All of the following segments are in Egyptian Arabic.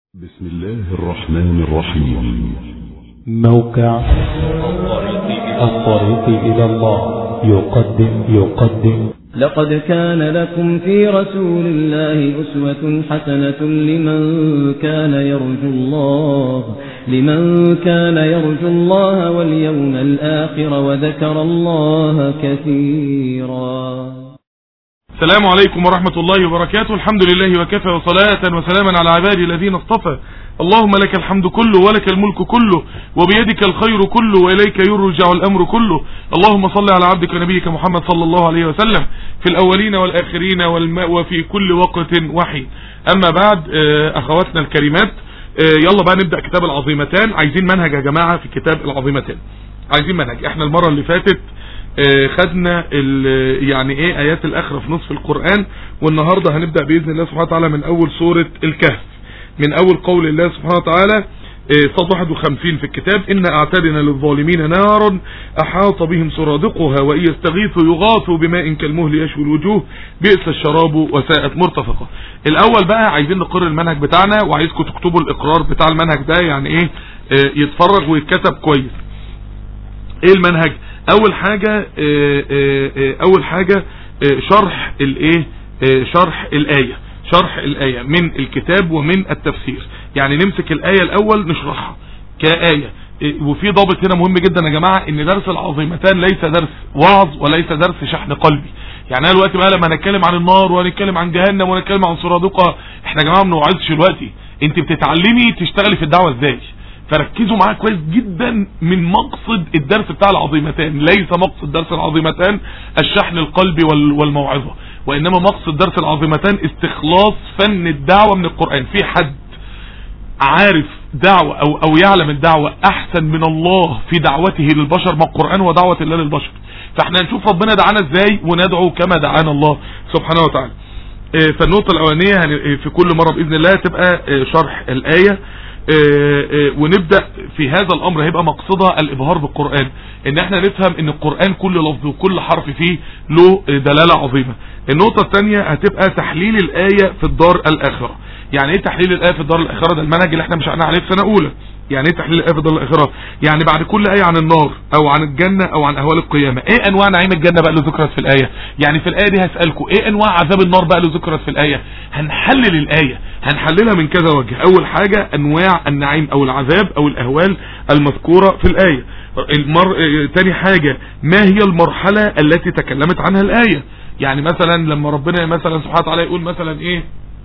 بسم الله الرحمن الرحيم موقع الطريق إلى الله يقدم يقدم لقد كان لكم في رسول الله أسوة حسنة لمن كان يرجو الله لمن كان يرجو الله واليوم الآخر وذكر الله كثيرا السلام عليكم ورحمة الله وبركاته الحمد لله وكفى وصلاة وسلاما على عبادي الذين اصطفى اللهم لك الحمد كله ولك الملك كله وبيدك الخير كله وإليك يرجع الأمر كله اللهم صل على عبدك ونبيك محمد صلى الله عليه وسلم في الأولين والآخرين والماء وفي كل وقت وحي أما بعد آه، أخواتنا الكريمات آه، يلا بقى نبدأ كتاب العظيمتان عايزين منهج يا جماعة في كتاب العظيمتان عايزين منهج احنا المرة اللي فاتت آه، خدنا ال- يعني ايه ايات الاخرة في نصف القرآن والنهاردة هنبدأ بإذن الله سبحانه وتعالى من اول سورة الكهف من اول قول الله سبحانه وتعالى آه، صد 51 في الكتاب إن أعتدنا للظالمين نارا أحاط بهم سرادقها وإن يستغيثوا يغاثوا بماء كالمهل يشوي الوجوه بئس الشراب وساءت مرتفقة الأول بقى عايزين نقر المنهج بتاعنا وعايزكم تكتبوا الإقرار بتاع المنهج ده يعني إيه آه، يتفرغ ويتكتب كويس ايه المنهج اول حاجة آه، آه، آه، اول حاجة آه، شرح الايه آه، شرح الاية شرح الاية من الكتاب ومن التفسير يعني نمسك الاية الاول نشرحها كآية آه، وفي ضابط هنا مهم جدا يا جماعة ان درس العظيمتان ليس درس وعظ وليس درس شحن قلبي يعني انا دلوقتي بقى لما هنتكلم عن النار وهنتكلم عن جهنم وهنتكلم عن سرادقها احنا يا جماعة ما بنوعظش دلوقتي انت بتتعلمي تشتغلي في الدعوة ازاي فركزوا معايا كويس جدا من مقصد الدرس بتاع العظيمتان ليس مقصد درس العظيمتان الشحن القلبي وال- والموعظة وانما مقصد درس العظيمتان استخلاص فن الدعوة من القرآن في حد عارف دعوة او او يعلم الدعوة احسن من الله في دعوته للبشر ما القرآن ودعوة الله للبشر فاحنا نشوف ربنا دعانا ازاي وندعو كما دعانا الله سبحانه وتعالى آه، فالنقطة الاولانية هن- في كل مرة باذن الله تبقى آه، شرح الاية آه، آه، ونبدأ في هذا الامر هيبقى مقصدها الابهار بالقرآن ان احنا نفهم ان القرآن كل لفظ وكل حرف فيه له آه، دلالة عظيمة النقطة الثانية هتبقى تحليل الآية في الدار الآخرة يعني ايه تحليل الآية في الدار الآخرة ده المنهج اللي احنا مشينا عليه في سنة أولى يعني ايه تحليل الآية في الدار الآخرة يعني بعد كل آية عن النار أو عن الجنة أو عن أهوال القيامة ايه أنواع نعيم الجنة بقى اللي ذكرت في الآية يعني في الآية دي هسألكم ايه أنواع عذاب النار بقى اللي ذكرت في الآية هنحلل الآية هنحللها من كذا وجه أول حاجة أنواع النعيم أو العذاب أو الأهوال المذكورة في الآية المر... اه، تاني حاجة ما هي المرحلة التي تكلمت عنها الآية يعني مثلا لما ربنا مثلا سبحانه وتعالى يقول مثلا ايه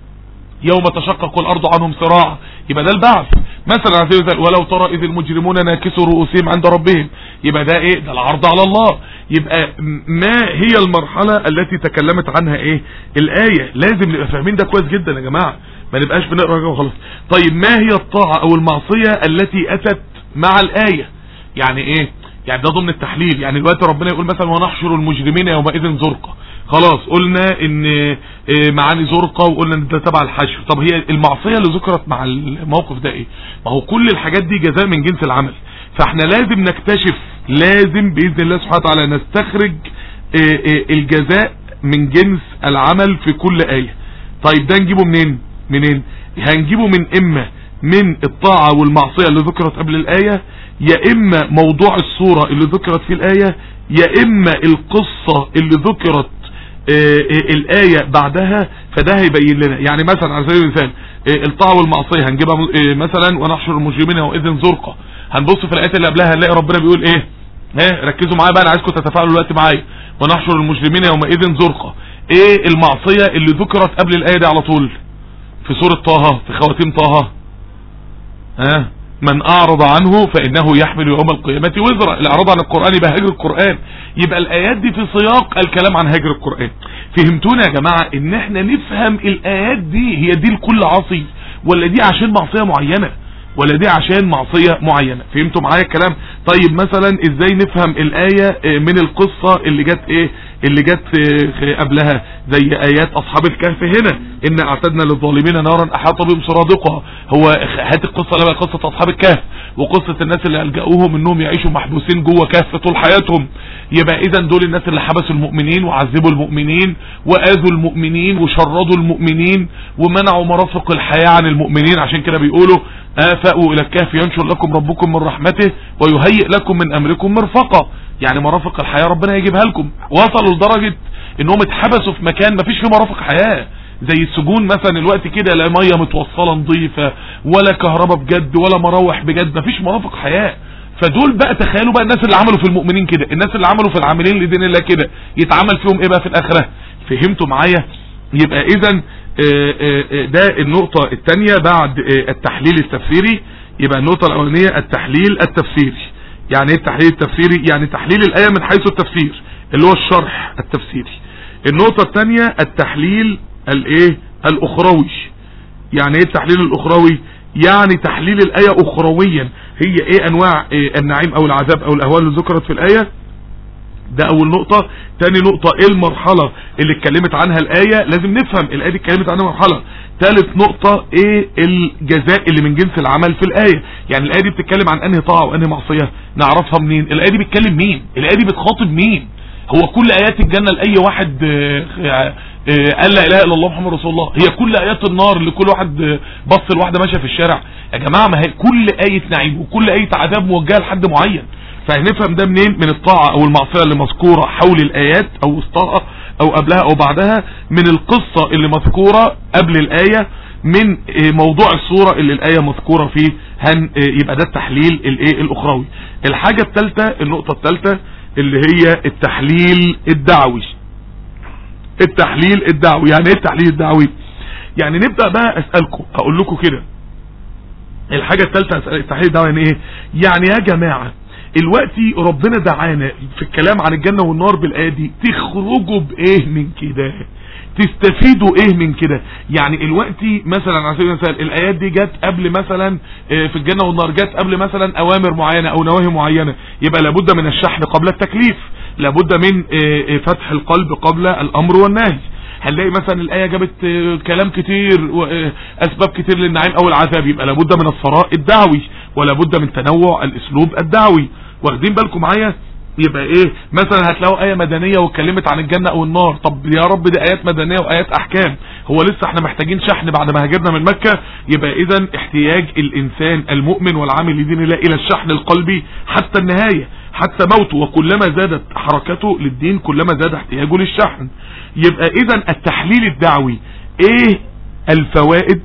يوم تشقق الارض عنهم صراع يبقى ده البعث مثلا على سبيل المثال ولو ترى اذ المجرمون ناكسوا رؤوسهم عند ربهم يبقى ده ايه ده العرض على الله يبقى م- ما هي المرحلة التي تكلمت عنها ايه الاية لازم نبقى فاهمين ده كويس جدا يا جماعة ما نبقاش بنقرا كده وخلاص طيب ما هي الطاعة او المعصية التي اتت مع الاية يعني ايه يعني ده ضمن التحليل يعني دلوقتي ربنا يقول مثلا ونحشر المجرمين يومئذ زرقا خلاص قلنا ان إيه، معاني زرقا وقلنا ان ده تبع الحشر طب هي المعصية اللي ذكرت مع الموقف ده ايه ما هو كل الحاجات دي جزاء من جنس العمل فاحنا لازم نكتشف لازم باذن الله سبحانه وتعالى نستخرج إيه، إيه، الجزاء من جنس العمل في كل آية طيب ده نجيبه منين منين هنجيبه من اما من الطاعة والمعصية اللي ذكرت قبل الآية يا اما موضوع الصورة اللي ذكرت في الآية يا اما القصة اللي ذكرت آه، آه، الآية بعدها فده هيبين لنا يعني مثلا على سبيل المثال آه، الطاعة والمعصية هنجيبها آه، مثلا ونحشر المجرمين يومئذ زرقا هنبص في الآيات اللي قبلها هنلاقي ربنا بيقول ايه ها ركزوا معايا بقى انا عايزكم تتفاعلوا دلوقتي معايا ونحشر المجرمين يومئذ زرقا ايه المعصية اللي ذكرت قبل الآية دي على طول في سورة طه في خواتيم طه ها من اعرض عنه فانه يحمل يوم القيامة وزرا الاعراض عن القرآن يبقى هجر القرآن يبقى الايات دي في سياق الكلام عن هجر القرآن فهمتونا يا جماعة ان احنا نفهم الايات دي هي دي لكل عاصي ولا دي عشان معصية معينة ولا دي عشان معصية معينة فهمتوا معايا الكلام طيب مثلا ازاي نفهم الآية آه، من القصة اللي جت ايه اللي جت آه، قبلها زي ايات اصحاب الكهف هنا ان اعتدنا للظالمين نارا احاط بهم سرادقها هو هات القصة اللي بقى قصة اصحاب الكهف وقصة الناس اللي الجأوهم انهم يعيشوا محبوسين جوه كهف طول حياتهم يبقى اذا دول الناس اللي حبسوا المؤمنين وعذبوا المؤمنين واذوا المؤمنين وشردوا المؤمنين ومنعوا مرافق الحياة عن المؤمنين عشان كده بيقولوا آفأوا الى الكهف ينشر لكم ربكم من رحمته ويهيئ لكم من امركم مرفقا يعني مرافق الحياة ربنا يجيبها لكم وصلوا لدرجة انهم اتحبسوا في مكان ما فيش فيه مرافق حياة زي السجون مثلا الوقت كده لا ميه متوصله نظيفه ولا كهرباء بجد ولا مراوح بجد مفيش مرافق حياه فدول بقى تخيلوا بقى الناس اللي عملوا في المؤمنين كده الناس اللي عملوا في العاملين لدين الله كده يتعمل فيهم ايه بقى في الاخره فهمتوا معايا يبقى اذا ده النقطة الثانية بعد آه، التحليل التفسيري يبقى النقطة الاولانية التحليل التفسيري يعني ايه التحليل التفسيري يعني تحليل الاية من حيث التفسير اللي هو الشرح التفسيري النقطة الثانية التحليل الايه الاخروي يعني ايه التحليل الاخروي يعني تحليل الايه اخرويا هي ايه انواع إيه النعيم او العذاب او الاهوال اللي ذكرت في الايه ده اول نقطة تاني نقطة ايه المرحلة اللي اتكلمت عنها الاية لازم نفهم الاية دي اتكلمت عنها مرحلة تالت نقطة ايه الجزاء اللي من جنس العمل في الاية يعني الاية دي بتتكلم عن انهي طاعة وانهي معصية نعرفها منين الاية دي بتكلم مين الاية دي بتخاطب مين هو كل ايات الجنة لاي واحد آه، آه، آه، قال لا اله الا الله محمد رسول الله هي كل ايات النار لكل واحد آه، بص لواحده ماشيه في الشارع يا جماعه ما هي كل ايه نعيم وكل ايه عذاب موجهه لحد معين فهنفهم ده منين من الطاعه او المعصيه اللي مذكوره حول الايات او وسطها او قبلها او بعدها من القصه اللي مذكوره قبل الايه من آه، موضوع الصورة اللي الآية مذكورة فيه هن آه، يبقى ده التحليل الايه الاخروي الحاجة الثالثة النقطة الثالثة اللي هي التحليل الدعوي التحليل الدعوي يعني ايه التحليل الدعوي يعني نبدأ بقى اسألكم اقول لكم كده الحاجة الثالثة أسأل- التحليل الدعوي يعني ايه يعني يا جماعة الوقتي ربنا دعانا في الكلام عن الجنة والنار بالآية دي تخرجوا بايه من كده تستفيدوا ايه من كده يعني الوقتي مثلا على سبيل المثال الايات دي جت قبل مثلا آه، في الجنة والنار جت قبل مثلا اوامر معينة او نواهي معينة يبقى لابد من الشحن قبل التكليف لابد من آه، آه، فتح القلب قبل الامر والنهي هنلاقي مثلا الآية جابت آه، كلام كتير وأسباب كتير للنعيم أو العذاب يبقى لابد من الثراء الدعوي ولابد من تنوع الأسلوب الدعوي واخدين بالكم معايا يبقى ايه مثلا هتلاقوا آية مدنية واتكلمت عن الجنة او النار طب يا رب دي آيات مدنية وآيات احكام هو لسه احنا محتاجين شحن بعد ما هاجرنا من مكة يبقى اذا احتياج الانسان المؤمن والعامل لدين الله الى الشحن القلبي حتى النهاية حتى موته وكلما زادت حركته للدين كلما زاد احتياجه للشحن يبقى اذا التحليل الدعوي ايه الفوائد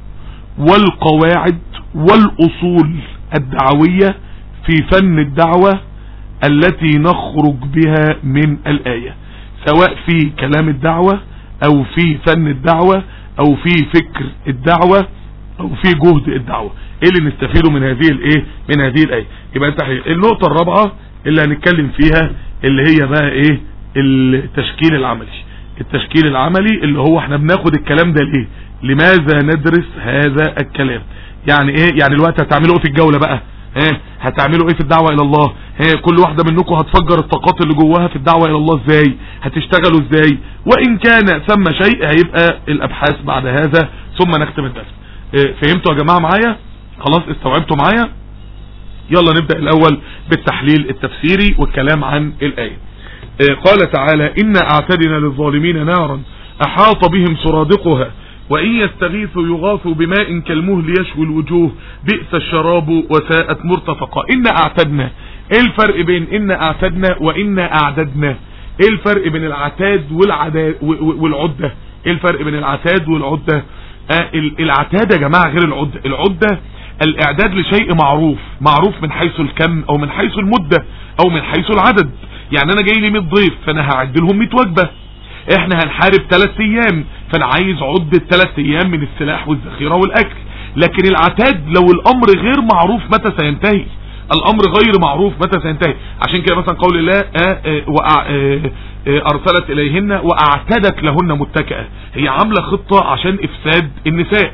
والقواعد والاصول الدعوية في فن الدعوة التي نخرج بها من الآية سواء في كلام الدعوة او في فن الدعوة او في فكر الدعوة او في جهد الدعوة ايه اللي نستفيده من هذه الايه من هذه الايه يبقى التحليل النقطة الرابعة اللي هنتكلم فيها اللي هي بقى ايه التشكيل العملي التشكيل العملي اللي هو احنا بناخد الكلام ده ليه لماذا ندرس هذا الكلام يعني ايه يعني الوقت هتعملوا ايه في الجولة بقى ها هتعملوا ايه في الدعوة الى الله ها كل واحدة منكم هتفجر الطاقات اللي جواها في الدعوة الى الله ازاي هتشتغلوا ازاي وان كان ثم شيء هيبقى الابحاث بعد هذا ثم نختم الدرس اه فهمتوا يا جماعة معايا خلاص استوعبتوا معايا يلا نبدأ الاول بالتحليل التفسيري والكلام عن الايه اه قال تعالى إنا اعتدنا للظالمين نارا احاط بهم سرادقها وإن يستغيثوا يغاثوا بماء كالمهل يشوي الوجوه بئس الشراب وساءت مرتفقا إنا اعتدنا ايه الفرق بين إنا اعتدنا وإنا اعددنا ايه الفرق بين العتاد والعدا والعدة ايه الفرق بين العتاد والعدة آه العتاد يا جماعة غير العدة العدة الاعداد لشيء معروف معروف من حيث الكم او من حيث المدة او من حيث العدد يعني انا جاي لي 100 ضيف فانا هعد لهم 100 وجبة احنا هنحارب 3 ايام فانا عايز عدة 3 ايام من السلاح والذخيرة والاكل لكن العتاد لو الامر غير معروف متى سينتهي الامر غير معروف متى سينتهي عشان كده مثلا قول الله آآ آآ وأع آآ ارسلت اليهن واعتدت لهن متكئة هي عاملة خطة عشان افساد النساء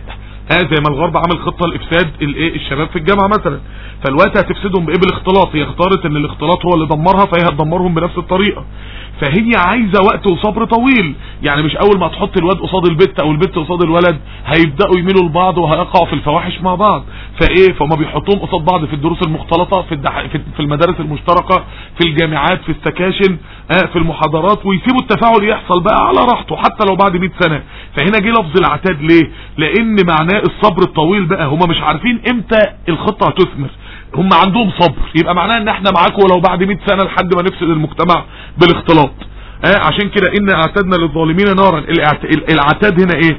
اه زي ما الغرب عمل خطه لافساد الايه الشباب في الجامعه مثلا فالوقت هتفسدهم بايه بالاختلاط هي اختارت ان الاختلاط هو اللي دمرها فهي هتدمرهم بنفس الطريقه فهي عايزه وقت وصبر طويل يعني مش اول ما تحط الواد قصاد البت او البت قصاد الولد هيبداوا يميلوا لبعض وهيقعوا في الفواحش مع بعض فايه فما بيحطوهم قصاد بعض في الدروس المختلطه في الدح... في في المدارس المشتركه في الجامعات في السكاشن آه في المحاضرات ويسيبوا التفاعل يحصل بقى على راحته حتى لو بعد 100 سنه فهنا جه لفظ العتاد ليه لان معناه الصبر الطويل بقى هم مش عارفين امتى الخطه هتثمر هم عندهم صبر يبقى معناه ان احنا معاكم ولو بعد 100 سنه لحد ما نفسد المجتمع بالاختلاط آه عشان كده ان اعتدنا للظالمين نارا الاعت- ال- العتاد هنا ايه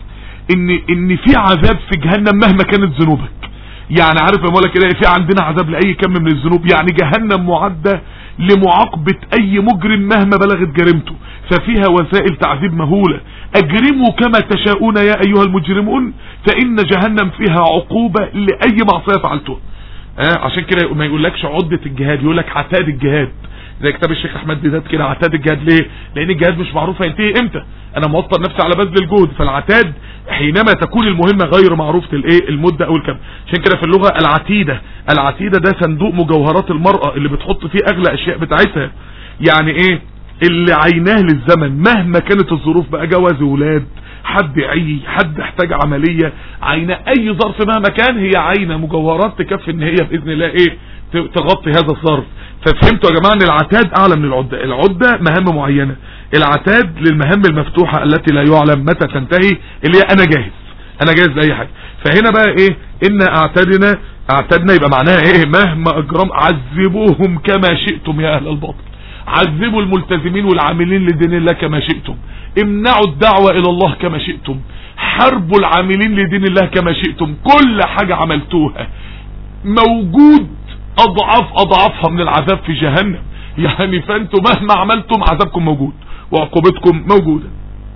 ان ان في عذاب في جهنم مهما كانت ذنوبك يعني عارف لما اقول لك كده في عندنا عذاب لاي كم من الذنوب يعني جهنم معده لمعاقبه اي مجرم مهما بلغت جريمته ففيها وسائل تعذيب مهوله اجرموا كما تشاءون يا ايها المجرمون فان جهنم فيها عقوبه لاي معصيه فعلتوها آه عشان كده ما يقولكش عدة الجهاد يقول لك عتاد الجهاد زي كتاب الشيخ احمد بذات كده عتاد الجهاد ليه لان الجهاد مش معروف هينتهي امتى انا موطن نفسي على بذل الجهد فالعتاد حينما تكون المهمة غير معروفة الايه المدة او الكم عشان كده في اللغة العتيدة العتيدة ده صندوق مجوهرات المرأة اللي بتحط فيه اغلى اشياء بتاعتها يعني ايه اللي عيناه للزمن مهما كانت الظروف بقى جواز ولاد حد عي حد احتاج عملية عينة اي ظرف مهما كان هي عينة مجوهرات تكفي ان هي باذن الله ايه ت- تغطي هذا الظرف ففهمتوا يا جماعة ان العتاد اعلى من العدة العدة مهام معينة العتاد للمهام المفتوحة التي لا يعلم متى تنتهي اللي هي انا جاهز انا جاهز لاي حاجة فهنا بقى ايه ان اعتدنا اعتدنا يبقى معناها ايه مهما اجرام عذبوهم كما شئتم يا اهل الباطل عذبوا الملتزمين والعاملين لدين الله كما شئتم امنعوا الدعوة الى الله كما شئتم حربوا العاملين لدين الله كما شئتم كل حاجة عملتوها موجود اضعاف اضعافها من العذاب في جهنم يعني فانتم مهما عملتم عذابكم موجود وعقوبتكم موجودة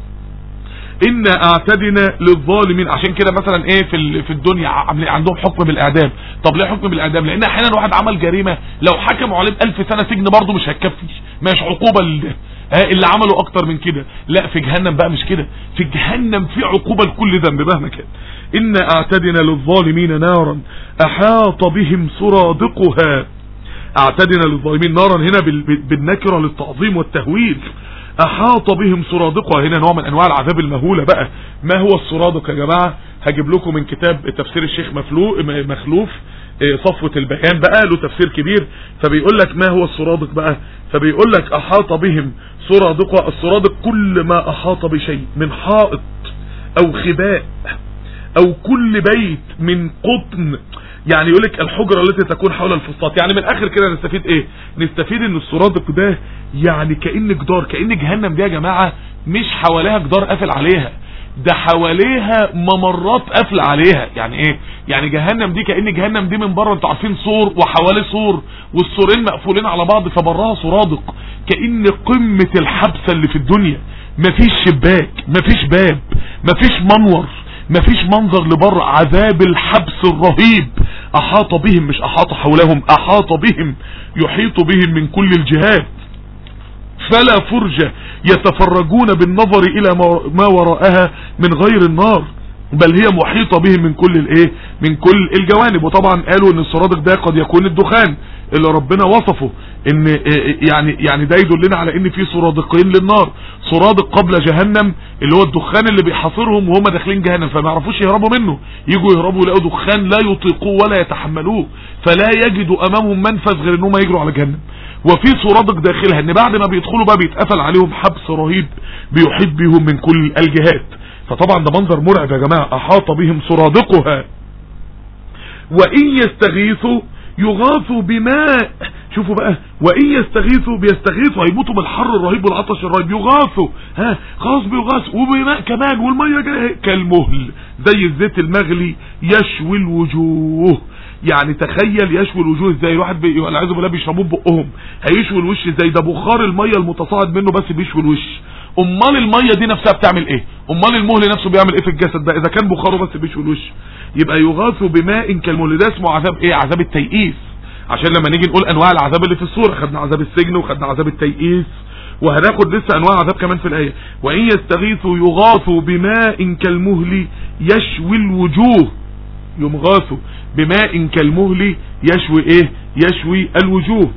ان اعتدنا للظالمين عشان كده مثلا ايه في ال- في الدنيا عاملين عندهم حكم بالاعدام طب ليه حكم بالاعدام لان احيانا واحد عمل جريمه لو حكموا عليه بألف سنه سجن برضه مش هتكفيش مش عقوبه لده ها اللي عملوا اكتر من كده لا في جهنم بقى مش كده في جهنم في عقوبه لكل ذنب مهما كان ان اعتدنا للظالمين نارا احاط بهم سرادقها اعتدنا للظالمين نارا هنا بال- بال- بالنكره للتعظيم والتهويل احاط بهم سرادقها هنا نوع من انواع العذاب المهولة بقى ما هو السرادق يا جماعة هجيب لكم من كتاب تفسير الشيخ مفلو م- مخلوف إيه، صفوة البيان بقى له تفسير كبير فبيقول لك ما هو السرادق بقى فبيقول لك احاط بهم سرادقها السرادق كل ما احاط بشيء من حائط او خباء او كل بيت من قطن يعني يقول لك الحجرة التي تكون حول الفسطاط يعني من الاخر كده نستفيد ايه نستفيد ان السرادق ده يعني كأن جدار كأن جهنم دي يا جماعة مش حواليها جدار قافل عليها ده حواليها ممرات قافله عليها يعني ايه يعني جهنم دي كأن جهنم دي من بره انتوا عارفين سور وحواليه سور والسورين مقفولين على بعض فبراها سرادق كأن قمة الحبسة اللي في الدنيا مفيش شباك مفيش باب مفيش منور مفيش منظر لبره عذاب الحبس الرهيب احاط بهم مش احاط حولهم احاط بهم يحيط بهم من كل الجهات فلا فرجة يتفرجون بالنظر الى ما- ما وراءها من غير النار بل هي محيطة بهم من كل الايه من كل الجوانب وطبعا قالوا ان السرادق ده قد يكون الدخان اللي ربنا وصفه ان إيه يعني يعني ده يدلنا على ان في سرادقين للنار سرادق قبل جهنم اللي هو الدخان اللي بيحاصرهم وهم داخلين جهنم فما يعرفوش يهربوا منه يجوا يهربوا يلاقوا دخان لا يطيقوه ولا يتحملوه فلا يجدوا امامهم منفذ غير انهم يجروا على جهنم وفي سرادق داخلها ان بعد ما بيدخلوا بقى بيتقفل عليهم حبس رهيب بيحيط بهم من كل الجهات فطبعا ده منظر مرعب يا جماعة احاط بهم سرادقها وان يستغيثوا يغاثوا بماء شوفوا بقى وان يستغيثوا بيستغيثوا هيموتوا من الحر الرهيب والعطش الرهيب يغاثوا ها خلاص بيغاثوا وبماء كمان والميه جايه كالمهل زي الزيت المغلي يشوي الوجوه يعني تخيل يشوي الوجوه ازاي الواحد بي... والعياذ بالله بيشربوه ببقهم هيشوي الوش ازاي ده بخار الميه المتصاعد منه بس بيشوي الوش امال الميه دي نفسها بتعمل ايه امال المهل نفسه بيعمل ايه في الجسد ده اذا كان بخاره بس بيشوي الوش يبقى يغاث بماء كالمهل ده اسمه عذاب ايه عذاب التيئيس عشان لما نيجي نقول انواع العذاب اللي في الصوره خدنا عذاب السجن وخدنا عذاب التيئيس وهناخد لسه انواع عذاب كمان في الايه وان يستغيثوا يغاثوا بماء كالمهل يشوي الوجوه يمغاثوا بماء كالمهل يشوي ايه يشوي الوجوه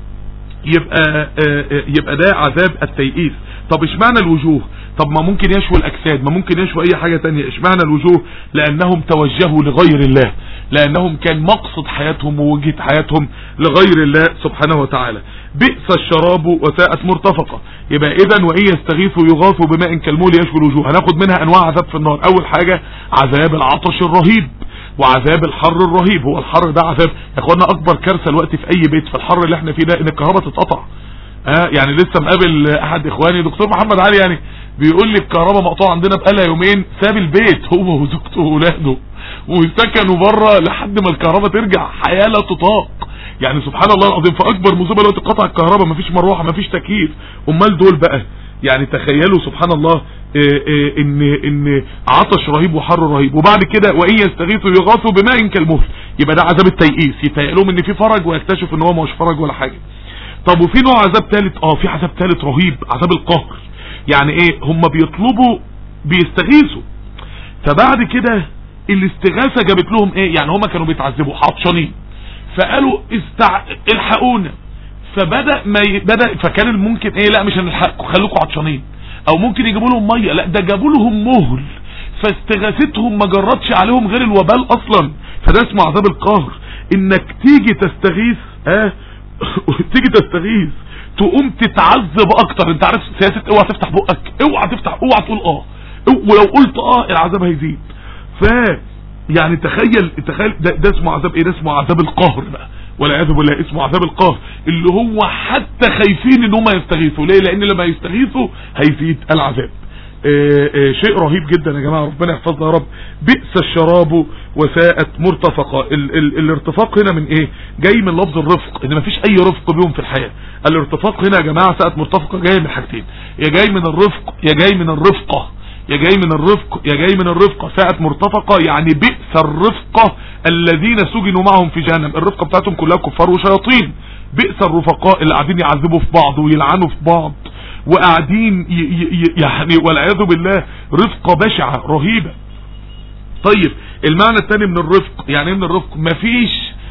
يبقى آه، آه، يبقى ده عذاب التيئيس طب اشمعنى الوجوه طب ما ممكن يشوي الاجساد ما ممكن يشوي اي حاجة تانية اشمعنى الوجوه لانهم توجهوا لغير الله لانهم كان مقصد حياتهم ووجهة حياتهم لغير الله سبحانه وتعالى بئس الشراب وساءت مرتفقة يبقى اذا وان يستغيثوا يغاثوا بماء كالمول يشوي الوجوه هناخد منها انواع عذاب في النار اول حاجة عذاب العطش الرهيب وعذاب الحر الرهيب هو الحر ده عذاب يا اخوانا اكبر كارثه الوقت في اي بيت في الحر اللي احنا فيه ده ان الكهرباء تتقطع اه يعني لسه مقابل احد اخواني دكتور محمد علي يعني بيقول لي الكهرباء مقطوعه عندنا بقالها يومين ساب البيت هو وزوجته واولاده وسكنوا بره لحد ما الكهرباء ترجع حياه لا تطاق يعني سبحان الله العظيم في اكبر مصيبه لو تقطع الكهرباء مفيش مروحه مفيش تكييف امال دول بقى يعني تخيلوا سبحان الله إيه إيه ان ان عطش رهيب وحر رهيب وبعد كده وان يستغيثوا يغاثوا بماء كالمهل يبقى ده عذاب التيئيس يتهيألهم ان في فرج ويكتشف ان هو مش فرج ولا حاجه طب وفي نوع عذاب ثالث اه في عذاب ثالث رهيب عذاب القهر يعني ايه هم بيطلبوا بيستغيثوا فبعد كده الاستغاثه جابت لهم ايه يعني هم كانوا بيتعذبوا عطشانين فقالوا استع... الحقونا فبدا ما ي... بدا فكان ممكن ايه لا مش هنلحقكم خليكم عطشانين او ممكن يجيبوا لهم ميه لا ده جابوا لهم مهل فاستغاثتهم ما جرتش عليهم غير الوبال اصلا فده اسمه عذاب القهر انك تيجي تستغيث اه تيجي تستغيث تقوم تتعذب اكتر انت عارف سياسه اوعى تفتح بقك اوعى تفتح اوعى تقول اه ولو قلت اه العذاب هيزيد ف يعني تخيل تخيل ده, ده اسمه عذاب ايه ده اسمه عذاب القهر بقى والعياذ بالله اسمه عذاب القهر اللي هو حتى خايفين ان هم يستغيثوا ليه لان لما يستغيثوا هيزيد العذاب آآ آآ شيء رهيب جدا يا جماعة ربنا يحفظنا يا رب بئس الشراب وساءت مرتفقة ال ال الارتفاق هنا من ايه جاي من لفظ الرفق ان مفيش اي رفق بيهم في الحياة الارتفاق هنا يا جماعة ساءت مرتفقة جاي من حاجتين يا جاي من الرفق يا جاي من الرفقة يا جاي من الرفق يا جاي من الرفقة ساءت مرتفقة يعني بئس الرفقة الذين سجنوا معهم في جهنم الرفقة بتاعتهم كلها كفار وشياطين بئس الرفقاء اللي قاعدين يعذبوا في بعض ويلعنوا في بعض وقاعدين يعني والعياذ بالله رفقة بشعة رهيبة طيب المعنى الثاني من الرفق يعني ايه من الرفق مفيش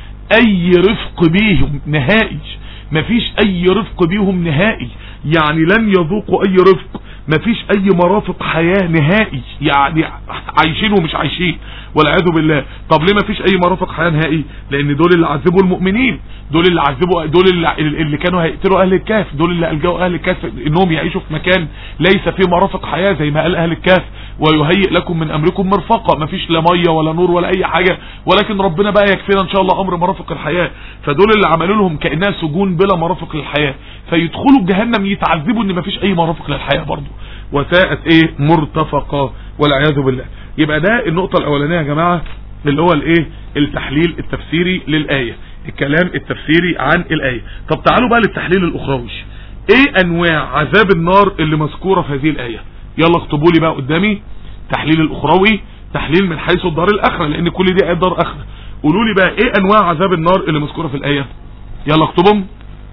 اي رفق بيهم نهائي مفيش اي رفق بيهم نهائي يعني لن يذوقوا اي رفق مفيش اي مرافق حياة نهائي يعني عايشين ومش عايشين والعياذ بالله طب ليه مفيش اي مرافق حياة نهائي لان دول اللي عذبوا المؤمنين دول اللي عذبوا دول اللي, اللي كانوا هيقتلوا اهل الكهف دول اللي الجوا اهل الكهف انهم يعيشوا في مكان ليس فيه مرافق حياة زي ما قال اهل الكهف ويهيئ لكم من امركم مرفقة مفيش لا مية ولا نور ولا اي حاجة ولكن ربنا بقى يكفينا ان شاء الله امر مرافق الحياة فدول اللي عملوا لهم كانها سجون بلا مرافق للحياة فيدخلوا جهنم يتعذبوا ان مفيش اي مرافق للحياة برضه وساءت ايه مرتفقة والعياذ بالله يبقى ده النقطة الاولانية يا جماعة اللي هو الايه التحليل التفسيري للآية الكلام التفسيري عن الآية طب تعالوا بقى للتحليل الاخروي ايه انواع عذاب النار اللي مذكورة في هذه الآية يلا اكتبوا لي بقى قدامي تحليل الاخروي تحليل من حيث الدار الاخرة لان كل دي ايات دار اخرة قولوا لي بقى ايه انواع عذاب النار اللي مذكورة في الآية يلا اكتبهم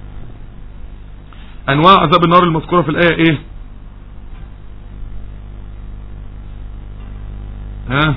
انواع عذاب النار المذكورة في الآية ايه ها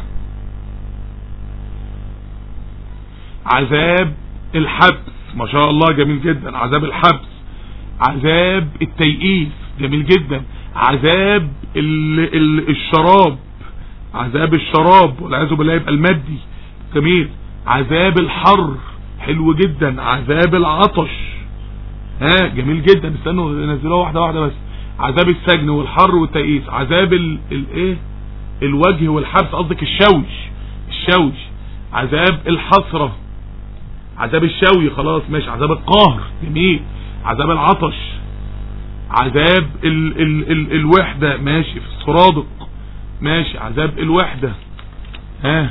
عذاب الحبس ما شاء الله جميل جدا عذاب الحبس عذاب التيئيس جميل جدا عذاب ال ال الشراب عذاب الشراب والعياذ بالله يبقى المادي جميل عذاب الحر حلو جدا عذاب العطش ها جميل جدا استنوا نزلوها واحده واحده بس عذاب السجن والحر والتيئيس عذاب الايه الوجه والحبس قصدك الشوش الشوش عذاب الحسرة عذاب الشوي خلاص ماشي عذاب القهر جميل عذاب العطش عذاب ال ال ال الوحدة ماشي في السرادق ماشي عذاب الوحدة ها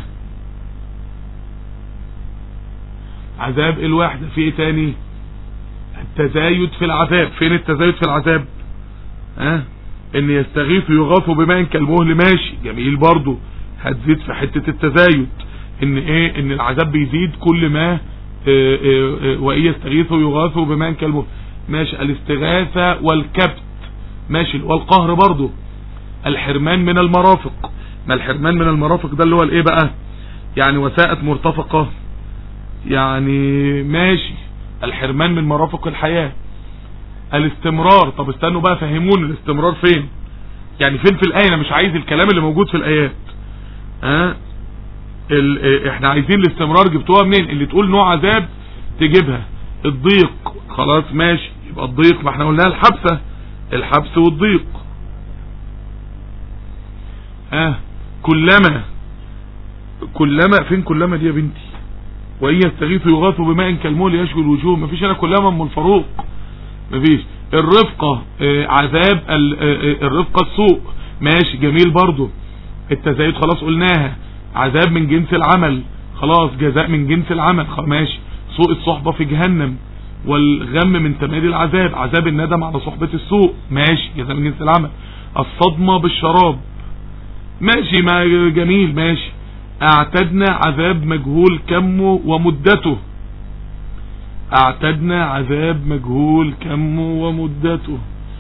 عذاب الوحدة في ايه تاني التزايد في العذاب فين التزايد في العذاب ها ان يستغيثوا يغاثوا بماء كالمهل ماشي جميل برضو هتزيد في حتة التزايد ان ايه ان العذاب بيزيد كل ما وان يستغيثوا يغاثوا بماء كالمهل ماشي الاستغاثة والكبت ماشي والقهر برضو الحرمان من المرافق ما الحرمان من المرافق ده اللي هو الايه بقى يعني وساءت مرتفقة يعني ماشي الحرمان من مرافق الحياة الاستمرار طب استنوا بقى فهموني الاستمرار فين يعني فين في الآية انا مش عايز الكلام اللي موجود في الآيات ها ال... اه احنا عايزين الاستمرار جبتوها منين اللي تقول نوع عذاب تجيبها الضيق خلاص ماشي يبقى الضيق ما احنا قلناها الحبسة الحبس والضيق ها كلما كلما فين كلما دي يا بنتي وإن يستغيثوا يغاثوا بماء كالمول يشوي الوجوه مفيش انا كلما ام الفاروق مفيش الرفقة اه عذاب ال... اه الرفقة السوء ماشي جميل برضو التزايد خلاص قلناها عذاب من جنس العمل خلاص جزاء من جنس العمل ماشي سوء الصحبة في جهنم والغم من تمادي العذاب عذاب الندم على صحبة السوء ماشي جزاء من جنس العمل الصدمة بالشراب ماشي ما جميل ماشي اعتدنا عذاب مجهول كمه ومدته اعتدنا عذاب مجهول كمه ومدته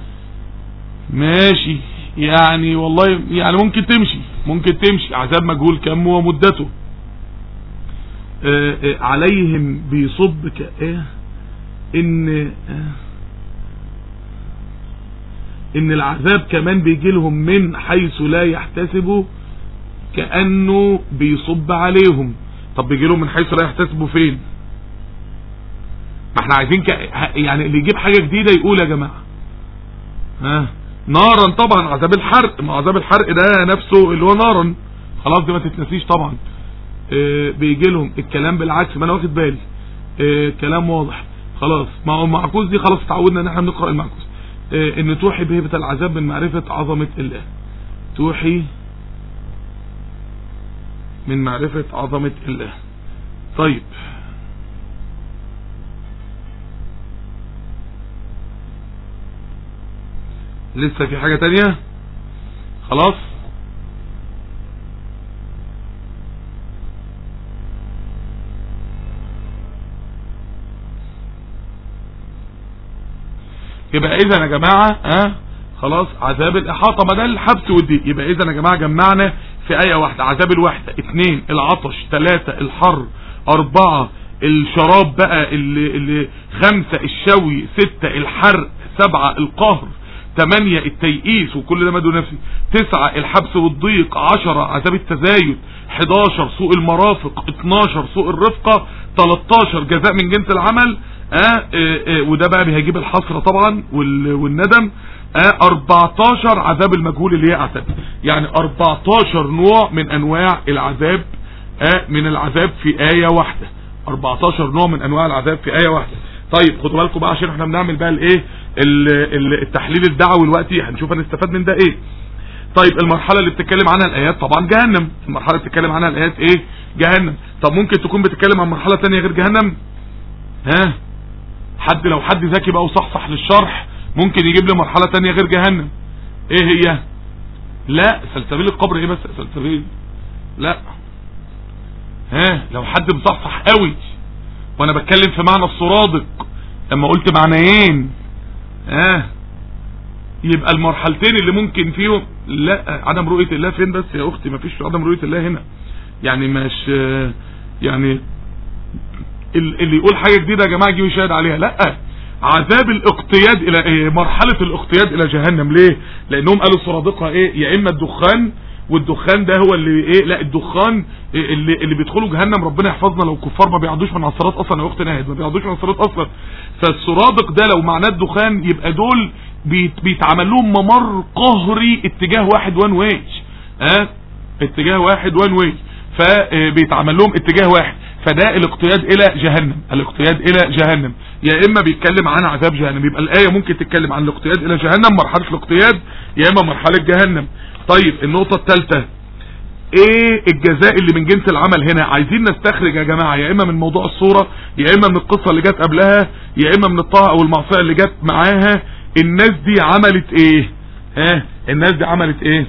ماشي يعني والله يعني ممكن تمشي ممكن تمشي عذاب مجهول كمه ومدته آآ آآ عليهم بيصب كايه ان ان العذاب كمان بيجي لهم من حيث لا يحتسبوا كأنه بيصب عليهم طب بيجي لهم من حيث لا يحتسبوا فين ما احنا عايزين ك... يعني اللي يجيب حاجة جديدة يقول يا جماعة ها نارا طبعا عذاب الحرق ما عذاب الحرق ده نفسه اللي هو نارا خلاص دي ما تتنسيش طبعا اه بيجي لهم الكلام بالعكس ما انا واخد بالي اه كلام واضح خلاص ما هو المعكوس دي خلاص تعودنا ان احنا بنقرا المعكوس اه ان توحي بهبة العذاب من معرفة عظمة الله توحي من معرفة عظمة الله طيب لسه في حاجة تانية خلاص يبقى اذا يا جماعة ها خلاص عذاب الاحاطة ما ده الحبس والضيق يبقى اذا يا جماعة جمعنا في ايه واحدة عذاب الوحدة اثنين العطش ثلاثة الحر اربعة الشراب بقى اللي, اللي خمسة الشوي ستة الحرق سبعة القهر ثمانية التيئيس وكل ده مدو نفسي تسعة الحبس والضيق عشرة عذاب التزايد 11 سوء المرافق 12 سوء الرفقة 13 جزاء من جنس العمل آه آه آه وده بقى هيجيب الحسرة طبعا والندم آه 14 عذاب المجهول اللي هي اعتد يعني 14 نوع من انواع العذاب آه من العذاب في آية واحدة 14 نوع من انواع العذاب في آية واحدة طيب خدوا بالكم بقى عشان احنا بنعمل بقى الايه التحليل الدعوي الوقتي هنشوف هنستفاد من ده ايه طيب المرحلة اللي بتتكلم عنها الايات طبعا جهنم المرحلة اللي بتتكلم عنها الايات ايه جهنم طب ممكن تكون بتتكلم عن مرحلة تانية غير جهنم ها حد لو حد ذكي بقى وصحصح للشرح ممكن يجيب لي مرحلة تانية غير جهنم ايه هي لا سلسبيل القبر ايه بس سلسبيل لا ها لو حد مصحصح قوي وانا بتكلم في معنى الصرادق لما قلت معنيين اه يبقى المرحلتين اللي ممكن فيهم لا عدم رؤية الله فين بس يا اختي مفيش عدم رؤية الله هنا يعني مش يعني اللي يقول حاجة جديدة يا جماعة جيبوا شاهد عليها لا عذاب الاقتياد الى ايه مرحلة الاقتياد الى جهنم ليه لانهم قالوا صرادقها ايه يا اما الدخان والدخان ده هو اللي ايه لا الدخان اللي اللي بيدخلوا جهنم ربنا يحفظنا لو كفار ما بيعدوش من عصارات اصلا يا اخت ناهد ما بيعدوش من عصارات اصلا فالسرادق ده لو معناه الدخان يبقى دول بيت بيتعمل لهم ممر قهري اتجاه واحد وان واي ها اتجاه واحد وان واي فبيتعمل لهم اتجاه واحد فده الاقتياد الى جهنم الاقتياد الى جهنم يا اما بيتكلم عن عذاب جهنم يبقى الايه ممكن تتكلم عن الاقتياد الى جهنم مرحله الاقتياد يا اما مرحله جهنم طيب النقطة الثالثة ايه الجزاء اللي من جنس العمل هنا عايزين نستخرج يا جماعة يا اما من موضوع الصورة يا اما من القصة اللي جت قبلها يا اما من الطاعة او المعصية اللي جت معاها الناس دي عملت ايه ها الناس دي عملت ايه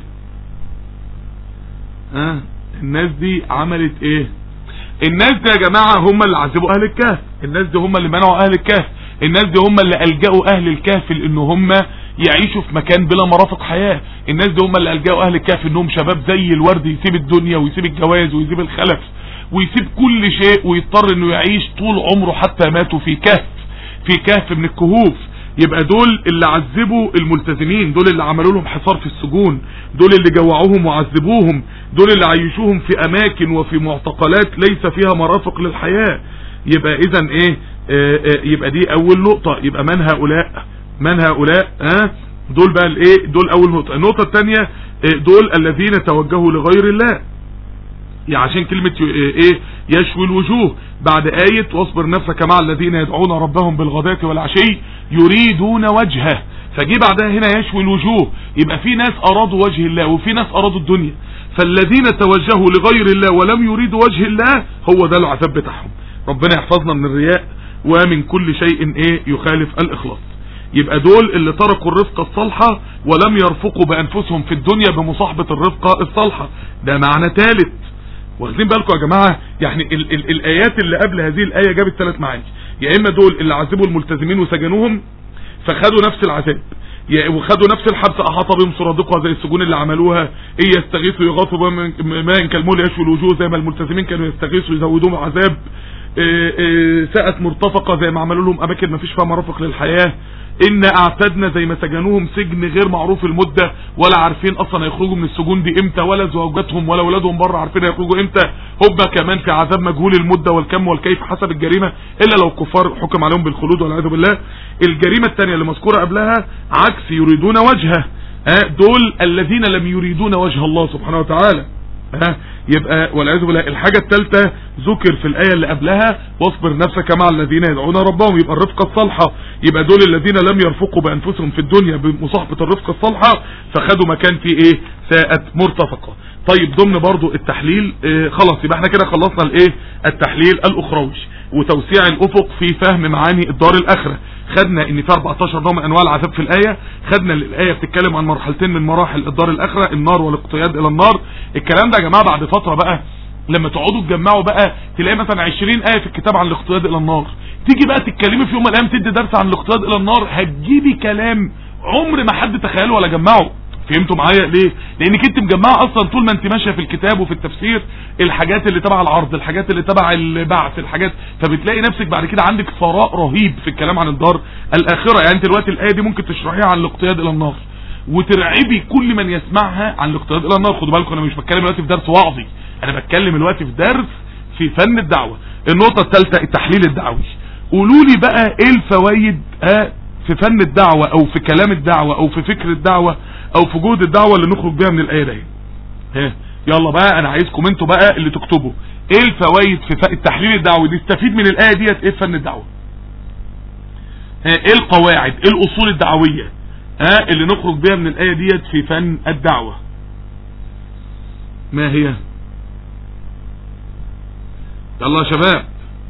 ها الناس دي عملت ايه الناس دي يا جماعة هم اللي عذبوا اهل الكهف الناس دي هم اللي منعوا اهل الكهف الناس دي هم اللي الجأوا اهل الكهف لان هم يعيشوا في مكان بلا مرافق حياة الناس دي هم اللي ألجأوا أهل الكهف إنهم شباب زي الورد يسيب الدنيا ويسيب الجواز ويسيب الخلف ويسيب كل شيء ويضطر إنه يعيش طول عمره حتى ماتوا في كهف في كهف من الكهوف يبقى دول اللي عذبوا الملتزمين دول اللي عملوا لهم حصار في السجون دول اللي جوعوهم وعذبوهم دول اللي عيشوهم في اماكن وفي معتقلات ليس فيها مرافق للحياة يبقى اذا ايه آه آه يبقى دي اول نقطة يبقى من هؤلاء من هؤلاء ها آه دول بقى الايه دول اول نقطة النقطة الثانية دول الذين توجهوا لغير الله يعني عشان كلمة ايه يشوي الوجوه بعد آية واصبر نفسك مع الذين يدعون ربهم بالغداة والعشي يريدون وجهه فجي بعدها هنا يشوي الوجوه يبقى في ناس ارادوا وجه الله وفي ناس ارادوا الدنيا فالذين توجهوا لغير الله ولم يريدوا وجه الله هو ده العذاب بتاعهم ربنا يحفظنا من الرياء ومن كل شيء ايه يخالف الاخلاص يبقى دول اللي تركوا الرفقة الصالحة ولم يرفقوا بانفسهم في الدنيا بمصاحبة الرفقة الصالحة ده معنى ثالث واخدين بالكم يا جماعة يعني ال ال الآيات اللي قبل هذه الآية جابت ثلاث معاني يا إما دول اللي عذبوا الملتزمين وسجنوهم فخدوا نفس العذاب وخدوا نفس الحبس أحاط بهم سرادقها زي السجون اللي عملوها إيه يستغيثوا يغاثوا ماء كالمول يشوي الوجوه زي ما الملتزمين كانوا يستغيثوا يزودوهم عذاب إيه إيه ساءت مرتفقة زي ما عملوا لهم أماكن ما فيش فيها مرافق للحياة ان اعتدنا زي ما سجنوهم سجن غير معروف المدة ولا عارفين اصلا هيخرجوا من السجون دي امتى ولا زوجاتهم ولا اولادهم بره عارفين هيخرجوا امتى هم كمان في عذاب مجهول المدة والكم والكيف حسب الجريمة الا لو الكفار حكم عليهم بالخلود والعياذ بالله الجريمة الثانية اللي مذكورة قبلها عكس يريدون وجهه دول الذين لم يريدون وجه الله سبحانه وتعالى ها يبقى والعياذ بالله الحاجة الثالثة ذكر في الآية اللي قبلها واصبر نفسك مع الذين يدعون ربهم يبقى الرفقة الصالحة يبقى دول الذين لم يرفقوا بأنفسهم في الدنيا بمصاحبة الرفقة الصالحة فخدوا مكان فيه ايه ساءت مرتفقة طيب ضمن برضو التحليل اه خلاص يبقى احنا كده خلصنا الايه التحليل الاخروي وتوسيع الافق في فهم معاني الدار الاخره خدنا ان في 14 نوع من انواع العذاب في الايه خدنا الايه بتتكلم عن مرحلتين من مراحل الدار الاخره النار والاقتياد الى النار الكلام ده يا جماعه بعد فتره بقى لما تقعدوا تجمعوا بقى تلاقي مثلا 20 ايه في الكتاب عن الاقتياد الى النار تيجي بقى تتكلمي في يوم من الايام تدي درس عن الاقتياد الى النار هتجيبي كلام عمر ما حد تخيله ولا جمعه فهمتوا معايا ليه لانك انت مجمعه اصلا طول ما انت ماشيه في الكتاب وفي التفسير الحاجات اللي تبع العرض الحاجات اللي تبع البعث الحاجات فبتلاقي نفسك بعد كده عندك ثراء رهيب في الكلام عن الدار الاخره يعني انت دلوقتي الايه دي ممكن تشرحيها عن الاقتياد الى النار وترعبي كل من يسمعها عن الاقتياد الى النار خدوا بالكم انا مش بتكلم دلوقتي في درس وعظي انا بتكلم دلوقتي في درس في فن الدعوه النقطه الثالثه التحليل الدعوي قولوا لي بقى ايه الفوائد ها في فن الدعوة او في كلام الدعوة او في فكر الدعوة او في جهد الدعوة اللي نخرج بيها من الايه دي ها يلا بقى انا عايزكم انتوا بقى اللي تكتبوا ايه الفوائد في التحليل الدعوي نستفيد من الايه ديت ايه فن الدعوة ها ايه القواعد ايه الاصول الدعوية ها اللي نخرج بيها من الايه ديت في فن الدعوة ما هي يلا يا شباب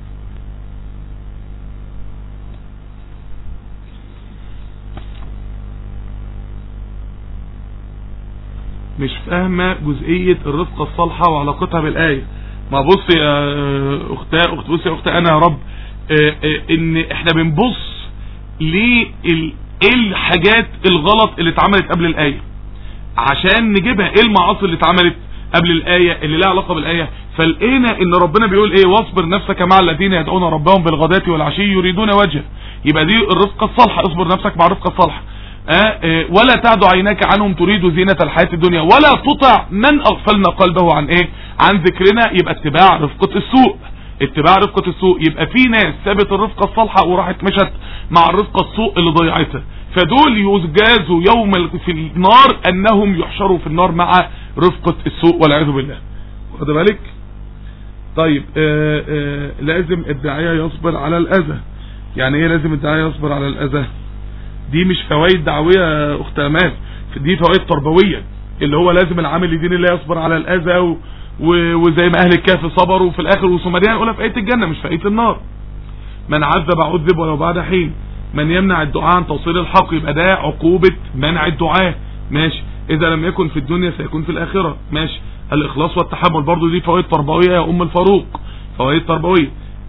مش فاهمة جزئية الرفقة الصالحة وعلاقتها بالآية ما بص يا اختها اخت بص يا اختها انا يا رب اه اه ان احنا بنبص ليه الحاجات الغلط اللي اتعملت قبل الآية عشان نجيبها ايه المعاصي اللي اتعملت قبل الآية اللي لها علاقة بالآية فلقينا ان ربنا بيقول ايه واصبر نفسك مع الذين يدعون ربهم بالغداة والعشي يريدون وجهه يبقى دي الرفقة الصالحة اصبر نفسك مع الرفقة الصالحة آه آه ولا تعد عيناك عنهم تريد زينة الحياة الدنيا ولا تطع من اغفلنا قلبه عن ايه عن ذكرنا يبقى اتباع رفقة السوء اتباع رفقة السوء يبقى في ناس سابت الرفقة الصالحة وراحت مشت مع الرفقة السوء اللي ضيعتها فدول يجازوا يوم في النار انهم يحشروا في النار مع رفقة السوء والعياذ بالله واخد بالك طيب آآ آآ لازم الداعية يصبر على الاذى يعني ايه لازم الداعية يصبر على الاذى دي مش فوائد دعوية يا اخت امان دي فوائد تربوية اللي هو لازم العامل لدين الله يصبر على الاذى و... و... وزي ما اهل الكهف صبروا في الاخر وسمريان يقولها في ايه الجنة مش في ايه النار من عذب عذب ولو بعد حين من يمنع الدعاء عن توصيل الحق يبقى ده عقوبة منع الدعاء ماشي اذا لم يكن في الدنيا سيكون في الاخرة ماشي الاخلاص والتحمل برضو دي فوائد تربوية يا ام الفاروق فوائد تربوية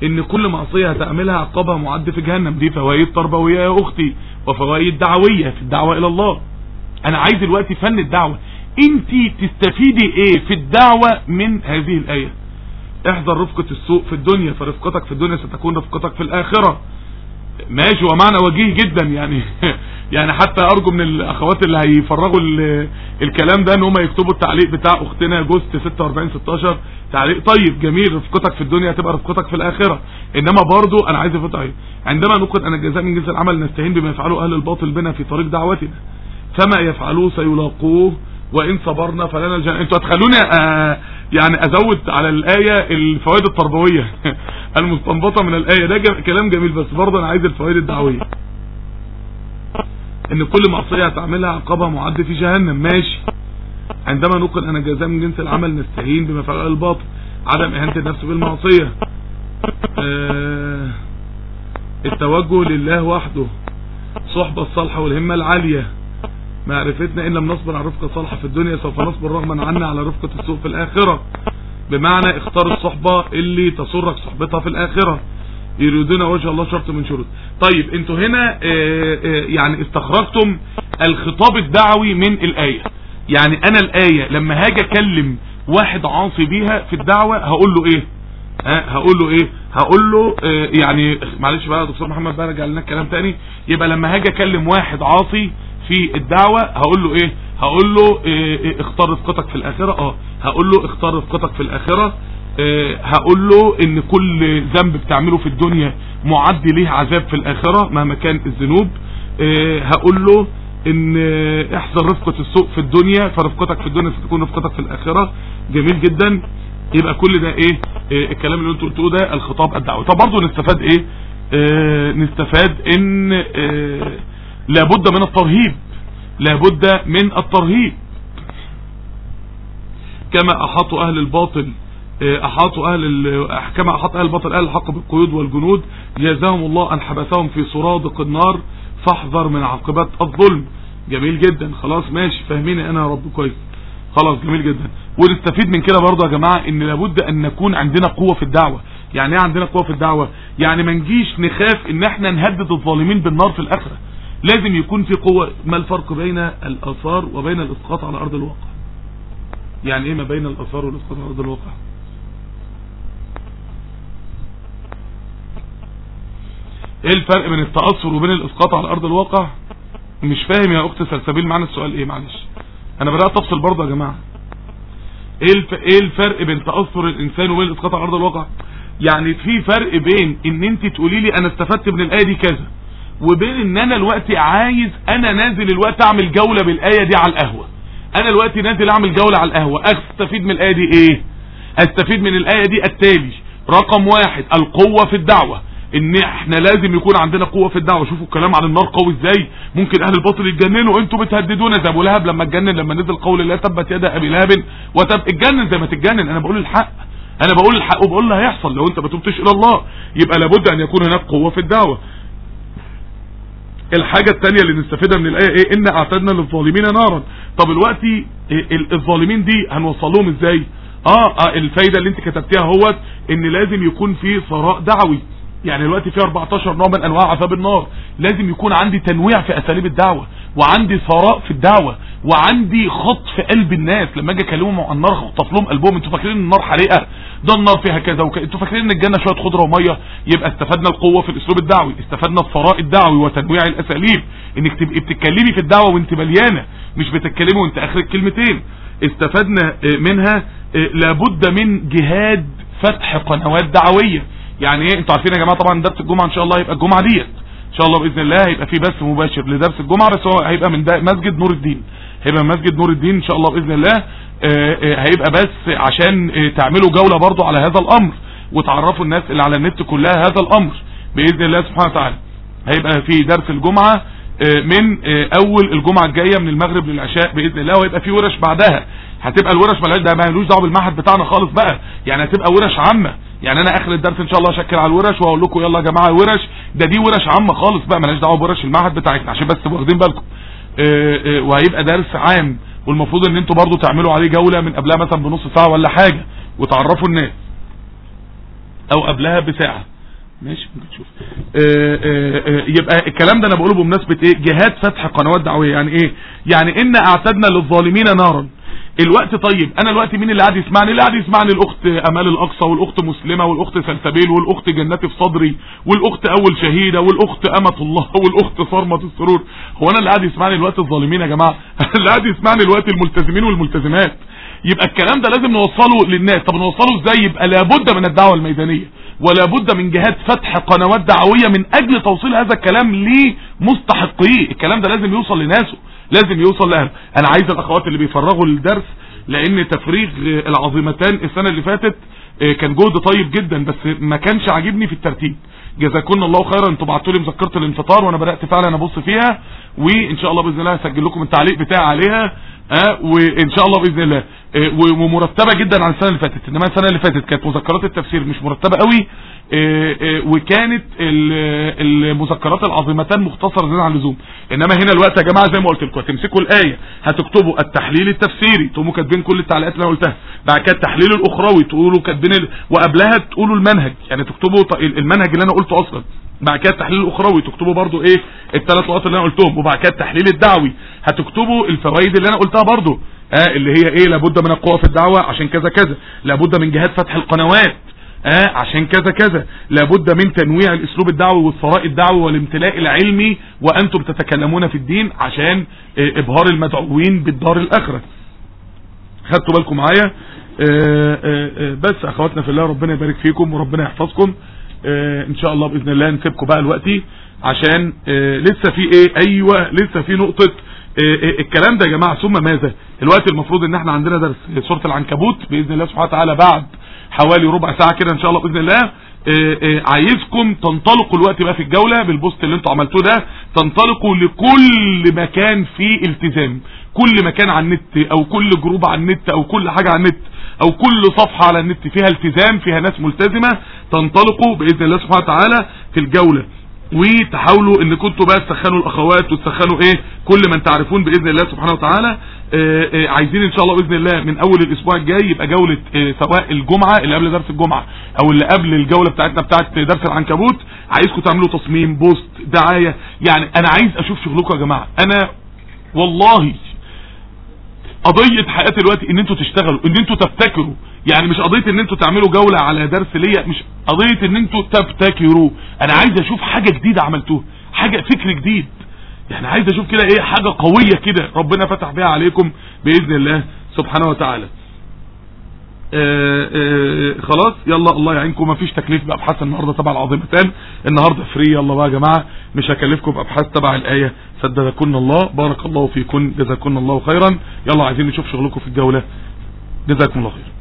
ان كل معصية هتعملها عقابها معد في جهنم دي فوائد تربوية يا اختي وفوائد دعوية في الدعوة الى الله انا عايز دلوقتي فن الدعوة انت تستفيدي ايه في الدعوة من هذه الاية احذر رفقة السوء في الدنيا فرفقتك في الدنيا ستكون رفقتك في الاخرة ماشي ومعنى وجيه جدا يعني يعني حتى ارجو من الاخوات اللي هيفرغوا ال- الكلام ده ان هم يكتبوا التعليق بتاع اختنا جوست 46 16 تعليق طيب جميل رفقتك في الدنيا هتبقى رفقتك في الاخره انما برضو انا عايز افتح ايه عندما نقول ان الجزاء من جنس العمل نستهين بما يفعله اهل الباطل بنا في طريق دعوتنا فما يفعلوه سيلاقوه وان صبرنا فلنا الجنة انتوا هتخلوني آه يعني ازود على الايه الفوائد التربويه المستنبطه من الايه ده جم- كلام جميل بس برضه انا عايز الفوائد الدعويه ان كل معصيه هتعملها عقابها معد في جهنم ماشي عندما نقل ان الجزاء من جنس العمل نستهين بما فعل الباطل عدم اهانه النفس بالمعصيه آه التوجه لله وحده صحبة الصالحة والهمة العالية معرفتنا ان لم نصبر على رفقة صالحة في الدنيا سوف نصبر رغما عنا على رفقة السوء في الاخرة بمعنى اختار الصحبة اللي تسرك صحبتها في الاخرة يريدون وجه الله شرط من شروط طيب انتوا هنا اه اه يعني استخرجتم الخطاب الدعوي من الآية يعني انا الآية لما هاجي اكلم واحد عاصي بيها في الدعوة هقول له ايه ها هقول له ايه هقول له اه يعني معلش بقى يا دكتور محمد بقى رجع لنا الكلام تاني يبقى لما هاجي اكلم واحد عاصي في الدعوة هقول له ايه هقول له اه اه اختار رفقتك في الاخرة اه هقول له اختار رفقتك في الاخرة اه هقول له ان كل ذنب بتعمله في الدنيا معد ليه عذاب في الاخرة مهما كان الذنوب اه هقول له ان اه احذر رفقة السوء في الدنيا فرفقتك في الدنيا ستكون رفقتك في الاخرة جميل جدا يبقى كل ده ايه, إيه الكلام اللي انتوا قلتوه ده الخطاب الدعوي طب برضه نستفاد ايه آه نستفاد ان آه لابد من الترهيب لابد من الترهيب كما احاطوا اهل الباطل آه احاطوا اهل ال- كما احاط اهل الباطل اهل الحق بالقيود والجنود جزاهم الله ان حبسهم في سرادق النار فاحذر من عاقبات الظلم جميل جدا خلاص ماشي فاهميني انا يا رب كويس خلاص جميل جدا ونستفيد من كده برضه يا جماعة ان لابد ان نكون عندنا قوة في الدعوة يعني ايه عندنا قوة في الدعوة يعني ما نجيش نخاف ان احنا نهدد الظالمين بالنار في الاخرة لازم يكون في قوة ما الفرق بين الاثار وبين الاسقاط على ارض الواقع يعني ايه ما بين الاثار والاسقاط على ارض الواقع ايه الفرق بين التأثر وبين الاسقاط على ارض الواقع مش فاهم يا اخت سلسبيل معنى السؤال ايه معلش انا بدأت افصل برضه يا جماعة ايه الف... ايه الفرق بين تأثر الانسان وبين الاسقاط على ارض الواقع يعني في فرق بين ان انت تقولي لي انا استفدت من الايه دي كذا وبين ان انا الوقت عايز انا نازل الوقت اعمل جولة بالايه دي على القهوة انا الوقت نازل اعمل جولة على القهوة استفيد من الايه دي ايه استفيد من الايه دي التالي رقم واحد القوة في الدعوة ان احنا لازم يكون عندنا قوة في الدعوة شوفوا الكلام عن النار قوي ازاي ممكن اهل الباطل يتجننوا انتوا بتهددونا زي ابو لهب لما اتجنن لما نزل قول الله تبت يد ابي لهب وتب اتجنن زي ما تتجنن انا بقول الحق انا بقول الحق وبقول اللي هيحصل لو انت ما تبتش الى الله يبقى لابد ان يكون هناك قوة في الدعوة الحاجة التانية اللي نستفيدها من الآية ايه ان اعتدنا للظالمين نارا طب الوقت إيه ال- الظالمين دي هنوصل لهم ازاي اه, آه الفايدة اللي انت كتبتيها هو ان لازم يكون في ثراء دعوي يعني دلوقتي في 14 نوع من انواع عذاب النار لازم يكون عندي تنويع في اساليب الدعوة وعندي ثراء في الدعوة وعندي خط في قلب الناس لما اجي اكلمهم عن النار اخطف لهم قلبهم انتوا فاكرين ان النار حريقه ده النار فيها كذا وكذا انتوا فاكرين ان الجنه شويه خضره وميه يبقى استفدنا القوه في الاسلوب الدعوي استفدنا الثراء الدعوي وتنويع الاساليب انك تبقي بتتكلمي في الدعوه وانت مليانه مش بتتكلمي وانت اخرك كلمتين استفدنا آه، منها آه، لابد من جهاد فتح قنوات دعويه يعني ايه انتوا عارفين يا جماعه طبعا درس الجمعه ان شاء الله هيبقى الجمعه ديت ان شاء الله باذن الله هيبقى في بث مباشر لدرس الجمعه بس هو هيبقى من دا- مسجد نور الدين هيبقى من مسجد نور الدين ان شاء الله باذن الله آه، آه، هيبقى بس عشان آه، تعملوا جوله برضو على هذا الامر وتعرفوا الناس اللي على النت كلها هذا الامر باذن الله سبحانه وتعالى هيبقى في درس الجمعه آه، من آه، اول الجمعه الجايه من المغرب للعشاء باذن الله وهيبقى في ورش بعدها هتبقى الورش مالهاش ده مالوش دعوه بالمعهد بتاعنا خالص بقى يعني هتبقى ورش عامه يعني انا اخر الدرس ان شاء الله اشكل على الورش واقول لكم يلا يا جماعه ورش ده دي ورش عامه خالص بقى مالهاش دعوه بورش المعهد بتاعتنا عشان بس تبقوا واخدين بالكم آه، آه، وهيبقى درس عام والمفروض ان انتوا برضو تعملوا عليه جوله من قبلها مثلا بنص ساعه ولا حاجه وتعرفوا الناس او قبلها بساعه ماشي ممكن تشوف آه، آه، آه، يبقى الكلام ده انا بقوله بمناسبه ايه جهاد فتح قنوات دعويه يعني ايه يعني ان اعتدنا للظالمين نارا الوقت طيب انا الوقت مين اللي قاعد يسمعني اللي قاعد يسمعني الاخت امال الاقصى والاخت مسلمه والاخت سلسبيل والاخت جنات في صدري والاخت اول شهيده والاخت امه الله والاخت صرمه السرور هو انا اللي قاعد يسمعني الوقت الظالمين يا جماعه اللي قاعد يسمعني الوقت الملتزمين والملتزمات يبقى الكلام ده لازم نوصله للناس طب نوصله ازاي يبقى لابد من الدعوه الميدانيه ولا بد من جهات فتح قنوات دعويه من اجل توصيل هذا الكلام لمستحقيه الكلام ده لازم يوصل لناسه لازم يوصل لاهله انا عايز الاخوات اللي بيفرغوا الدرس لان تفريغ آه، العظيمتان السنه اللي فاتت آه، كان جهد طيب جدا بس ما كانش عاجبني في الترتيب جزاكم الله خيرا انتوا بعتوا لي مذكره الانفطار وانا بدات فعلا ابص فيها وان شاء الله باذن الله هسجل لكم التعليق بتاعي عليها اه وان شاء الله باذن الله اه و- ومرتبه جدا عن السنه اللي فاتت انما السنه اللي فاتت كانت مذكرات التفسير مش مرتبه قوي اه اه وكانت ال- المذكرات العظيمتان مختصره زياده عن اللزوم انما هنا الوقت يا جماعه زي ما قلت لكم هتمسكوا الايه هتكتبوا التحليل التفسيري تقوموا كاتبين كل التعليقات اللي انا قلتها بعد كده التحليل الاخروي تقولوا كاتبين ال... وقبلها تقولوا المنهج يعني تكتبوا ط- المنهج اللي انا قلته اصلا بعد كده التحليل الاخروي تكتبوا برضو ايه الثلاث نقط اللي انا قلتهم وبعد كده التحليل الدعوي هتكتبوا الفوائد اللي انا قلتها برضو آه اللي هي ايه لابد من القوه في الدعوه عشان كذا كذا لابد من جهاد فتح القنوات آه عشان كذا كذا لابد من تنويع الاسلوب الدعوي والثراء الدعوي والامتلاء العلمي وانتم تتكلمون في الدين عشان آه ابهار المدعوين بالدار الاخره خدتوا بالكم معايا آه، آه، آه، بس اخواتنا في الله ربنا يبارك فيكم وربنا يحفظكم آه، ان شاء الله باذن الله نسيبكم بقى دلوقتي عشان آه، لسه في ايه ايوه لسه في نقطه آه، آه، الكلام ده يا جماعه ثم ماذا الوقت المفروض ان احنا عندنا درس سوره العنكبوت باذن الله سبحانه وتعالى بعد حوالي ربع ساعه كده ان شاء الله باذن الله آه، آه، عايزكم تنطلقوا الوقت بقى في الجوله بالبوست اللي انتوا عملتوه ده تنطلقوا لكل مكان فيه التزام كل مكان على النت او كل جروب على النت او كل حاجه على النت او كل صفحه على النت فيها التزام فيها ناس ملتزمه تنطلقوا باذن الله سبحانه وتعالى في الجوله وتحاولوا ان كنتوا بقى تسخنوا الاخوات وتسخنوا ايه كل من تعرفون باذن الله سبحانه وتعالى آه، آه، عايزين ان شاء الله باذن الله من اول الاسبوع الجاي يبقى جوله آه، سواء الجمعه اللي قبل درس الجمعه او اللي قبل الجوله بتاعتنا بتاعت درس العنكبوت عايزكم تعملوا تصميم بوست دعايه يعني انا عايز اشوف شغلكم يا جماعه انا والله قضية حياتي دلوقتي ان انتوا تشتغلوا ان انتوا تبتكروا يعني مش قضية ان انتوا تعملوا جولة على درس ليا مش قضية ان انتوا تبتكروا انا عايز اشوف حاجة جديدة عملتوها حاجة فكر جديد يعني عايز اشوف كده ايه حاجة قوية كده ربنا فتح بيها عليكم باذن الله سبحانه وتعالى آه آه خلاص يلا الله يعينكم مفيش تكليف بابحاث النهارده تبع العظيمتان النهارده فري يلا بقى يا جماعه مش هكلفكم بابحاث تبع الايه سددكن الله بارك الله فيكن جزاكن الله خيرا يلا عايزين نشوف شغلكم في الجوله جزاكم الله خير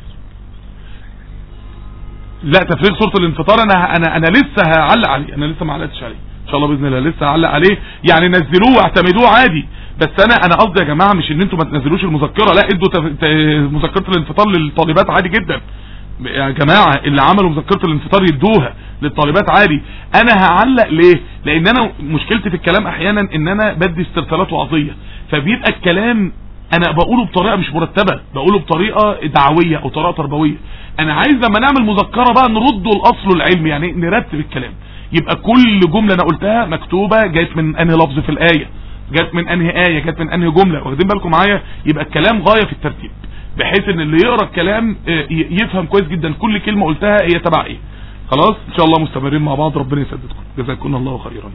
لا تفريغ صوره الانفطار انا انا انا لسه هعلق عليه انا لسه ما علقتش عليه ان شاء الله باذن الله لسه هعلق عليه يعني نزلوه واعتمدوه عادي بس انا انا قصدي يا جماعه مش ان انتوا ما تنزلوش المذكره لا ادوا تف- ت- مذكره الانفطار للطالبات عادي جدا يا جماعه اللي عملوا مذكره الانفطار يدوها للطالبات عادي انا هعلق ليه لان انا مشكلتي في الكلام احيانا ان انا بدي استرسالات وعظيه فبيبقى الكلام انا بقوله بطريقه مش مرتبه بقوله بطريقه دعويه او طريقه تربويه انا عايز لما نعمل مذكره بقى نرده الاصل العلمي يعني نرتب الكلام يبقى كل جمله انا قلتها مكتوبه جايت من انهي لفظ في الايه جت من انهي ايه جت من انهي جمله واخدين بالكم معايا يبقى الكلام غايه في الترتيب بحيث ان اللي يقرا الكلام آه، ي- يفهم كويس جدا كل كلمه قلتها هي تبع ايه خلاص ان شاء الله مستمرين مع بعض ربنا يسددكم جزاكم الله خيرا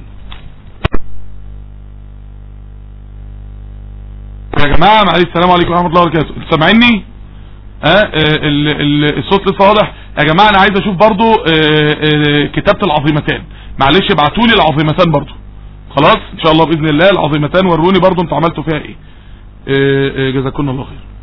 يا جماعه معلش السلام عليكم ورحمه الله وبركاته انتوا سامعيني اه آه، ال- ال- الصوت لسه واضح يا جماعه انا عايز اشوف برضو آه، آه، كتابه العظيمتان معلش ابعتوا لي العظيمتان برضو خلاص ان شاء الله باذن الله العظيمتان وروني برضو انتوا عملتوا فيها ايه آه، آه، جزاكم الله خير